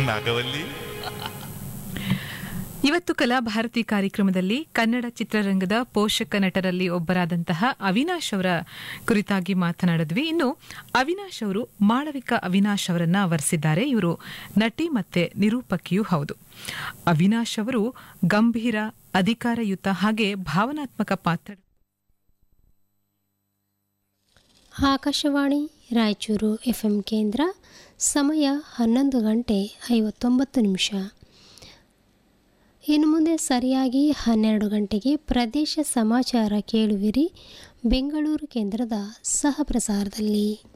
ನಾಗವಲ್ಲಿ ಇವತ್ತು ಕಲಾಭಾರತಿ ಕಾರ್ಯಕ್ರಮದಲ್ಲಿ ಕನ್ನಡ ಚಿತ್ರರಂಗದ ಪೋಷಕ ನಟರಲ್ಲಿ ಒಬ್ಬರಾದಂತಹ ಅವಿನಾಶ್ ಅವರ ಕುರಿತಾಗಿ ಮಾತನಾಡಿದ್ವಿ ಇನ್ನು ಅವಿನಾಶ್ ಅವರು ಮಾಳವಿಕ ಅವಿನಾಶ್ ಅವರನ್ನ ವರಿಸಿದ್ದಾರೆ ಇವರು ನಟಿ ಮತ್ತೆ ನಿರೂಪಕಿಯೂ ಹೌದು ಅವಿನಾಶ್ ಅವರು ಗಂಭೀರ ಅಧಿಕಾರಯುತ ಹಾಗೆ ಭಾವನಾತ್ಮಕ ಪಾತ್ರ ಆಕಾಶವಾಣಿ ರಾಯಚೂರು ಎಫ್ಎಂ ಕೇಂದ್ರ ಸಮಯ ಹನ್ನೊಂದು ಗಂಟೆ ಐವತ್ತೊಂಬತ್ತು ನಿಮಿಷ ಇನ್ನು ಮುಂದೆ ಸರಿಯಾಗಿ ಹನ್ನೆರಡು ಗಂಟೆಗೆ ಪ್ರದೇಶ ಸಮಾಚಾರ ಕೇಳುವಿರಿ ಬೆಂಗಳೂರು ಕೇಂದ್ರದ ಸಹ ಪ್ರಸಾರದಲ್ಲಿ